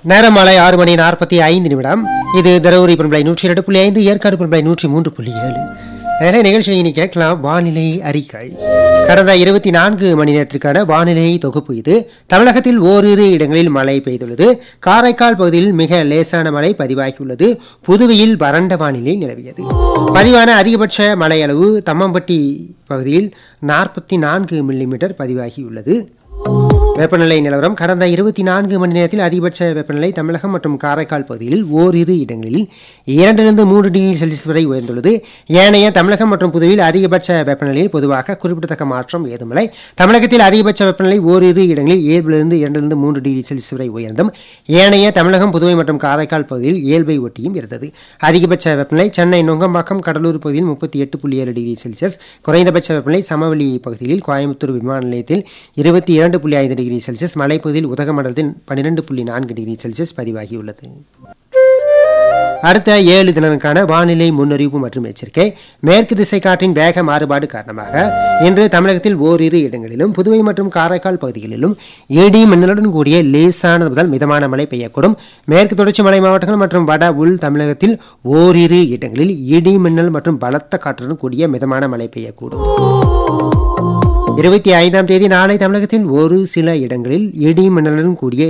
நேரம் மாலை ஆறு மணி நாற்பத்தி ஐந்து நிமிடம் இது தருமபுரி பண்பலை நூற்றி இரண்டு புள்ளி ஐந்து ஏற்காடு பண்பலை நூற்றி மூன்று புள்ளி ஏழு நிறைய நிகழ்ச்சியை இனி கேட்கலாம் வானிலை அறிக்கை கடந்த இருபத்தி நான்கு மணி நேரத்திற்கான வானிலை தொகுப்பு இது தமிழகத்தில் ஓரிரு இடங்களில் மழை பெய்துள்ளது காரைக்கால் பகுதியில் மிக லேசான மழை பதிவாகியுள்ளது புதுவையில் வறண்ட வானிலை நிலவியது பதிவான அதிகபட்ச மழை அளவு தம்மம்பட்டி பகுதியில் நாற்பத்தி நான்கு மில்லிமீட்டர் பதிவாகியுள்ளது வெப்பநிலை நிலவரம் கடந்த இருபத்தி நான்கு மணி நேரத்தில் அதிகபட்ச வெப்பநிலை தமிழகம் மற்றும் காரைக்கால் பகுதியில் ஓரிரு இடங்களில் இரண்டிலிருந்து மூன்று டிகிரி செல்சியஸ் வரை உயர்ந்துள்ளது ஏனைய தமிழகம் மற்றும் புதுவையில் அதிகபட்ச வெப்பநிலையில் பொதுவாக குறிப்பிடத்தக்க மாற்றம் ஏதுமில்லை தமிழகத்தில் அதிகபட்ச வெப்பநிலை ஓரிரு இடங்களில் இயல்பிலிருந்து இரண்டிலிருந்து மூன்று டிகிரி செல்சியஸ் வரை உயர்ந்தும் ஏனைய தமிழகம் புதுவை மற்றும் காரைக்கால் பகுதியில் இயல்பை ஒட்டியும் இருந்தது அதிகபட்ச வெப்பநிலை சென்னை நுங்கம்பாக்கம் கடலூர் பகுதியில் முப்பத்தி எட்டு புள்ளி ஏழு டிகிரி செல்சியஸ் குறைந்தபட்ச வெப்பநிலை சமவெளி பகுதியில் கோயம்புத்தூர் விமான நிலையத்தில் இருபத்தி இரண்டு புள்ளி ஐந்து டிகிரி செல்சியஸ் மலைப்பகுதியில் உதகமண்டலத்தில் பன்னிரெண்டு புள்ளி நான்கு டிகிரி செல்சியஸ் பதிவாகியுள்ளது அடுத்த ஏழு தினங்களுக்கான வானிலை முன்னறிவிப்பு மற்றும் எச்சரிக்கை மேற்கு திசை காற்றின் வேக மாறுபாடு காரணமாக இன்று தமிழகத்தில் ஓரிரு இடங்களிலும் புதுவை மற்றும் காரைக்கால் பகுதிகளிலும் இடி மின்னலுடன் கூடிய லேசானது முதல் மிதமான மழை பெய்யக்கூடும் மேற்கு தொடர்ச்சி மலை மாவட்டங்கள் மற்றும் வட உள் தமிழகத்தில் ஓரிரு இடங்களில் இடி மின்னல் மற்றும் பலத்த காற்றுடன் கூடிய மிதமான மழை பெய்யக்கூடும் இருபத்தி ஐந்தாம் தேதி நாளை தமிழகத்தில் ஒரு சில இடங்களில் இடி மின்னலுடன் கூடிய